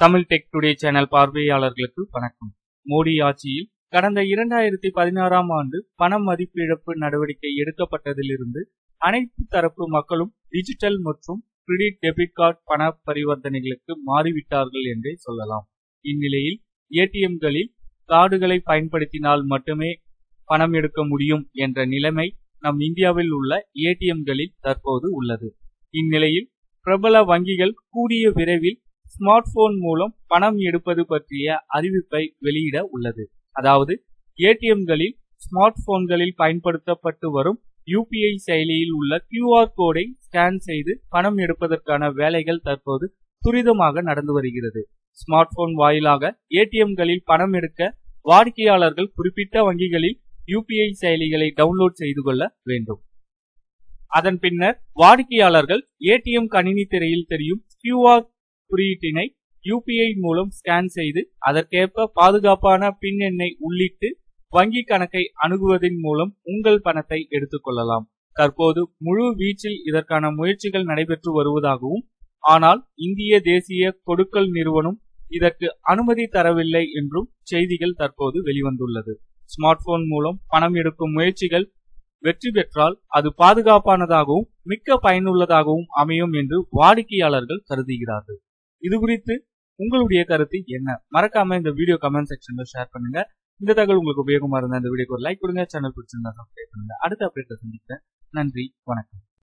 Tamil tech today channel பார்வையாளர்களுக்கு வணக்கம் மோடி ஆட்சியில் கடந்த இரண்டாயிரத்தி பதினாறாம் ஆண்டு பண மதிப்பிழப்பு நடவடிக்கை எடுக்கப்பட்டதிலிருந்து அனைத்து தரப்பு மக்களும் டிஜிட்டல் மற்றும் கிரெடிட் டெபிட் கார்டு பண பரிவர்த்தனைகளுக்கு மாறிவிட்டார்கள் என்றே சொல்லலாம் இந்நிலையில் ஏடிஎம்களில் கார்டுகளை பயன்படுத்தினால் மட்டுமே பணம் எடுக்க முடியும் என்ற நிலைமை நம் இந்தியாவில் உள்ள ஏடிஎம்களில் தற்போது உள்ளது இந்நிலையில் பிரபல வங்கிகள் கூடிய விரைவில் ஸ்மார்ட் போன் மூலம் பணம் எடுப்பது பற்றிய அறிவிப்பை வெளியிட உள்ளது அதாவது ஏடிஎம்களில் ஸ்மார்ட் போன்களில் பயன்படுத்தப்பட்டு வரும் யூபிஐ செயலியில் உள்ள கியூஆர் கோடை ஸ்கேன் செய்து பணம் எடுப்பதற்கான வேலைகள் தற்போது துரிதமாக நடந்து வருகிறது ஸ்மார்ட் போன் வாயிலாக ஏடிஎம்களில் பணம் எடுக்க வாடிக்கையாளர்கள் குறிப்பிட்ட வங்கிகளில் யூபிஐ செயலிகளை டவுன்லோட் செய்து கொள்ள வேண்டும் அதன் பின்னர் வாடிக்கையாளர்கள் ஏடிஎம் கணினி திரையில் தெரியும் கியூஆர் குறியீட்டினை யூபிஐ மூலம் ஸ்கேன் செய்து அதற்கேற்ப பாதுகாப்பான பின் எண்ணை உள்ளிட்டு வங்கி கணக்கை அணுகுவதன் மூலம் உங்கள் பணத்தை எடுத்துக் கொள்ளலாம் தற்போது முழு வீச்சில் இதற்கான முயற்சிகள் நடைபெற்று வருவதாகவும் ஆனால் இந்திய தேசிய கொடுக்கல் நிறுவனம் இதற்கு அனுமதி தரவில்லை என்றும் செய்திகள் தற்போது வெளிவந்துள்ளது ஸ்மார்ட் போன் மூலம் பணம் எடுக்கும் முயற்சிகள் வெற்றி பெற்றால் அது பாதுகாப்பானதாகவும் மிக்க பயனுள்ளதாகவும் அமையும் என்று வாடிக்கையாளர்கள் கருதுகிறார்கள் இது குறித்து உங்களுடைய கருத்து என்ன மறக்காம இந்த வீடியோ கமெண்ட் செக்ஷன்ல ஷேர் பண்ணுங்க இந்த தகவல் உங்களுக்கு உபயோகமா இருந்தா இந்த வீடியோக்கு ஒரு லைக் கொடுங்க சேனல் பிடிச்சிருந்தா சப்ஸ்கிரைப் பண்ணுங்க அடுத்த அப்டேட்டை சந்திக்கிறேன் நன்றி வணக்கம்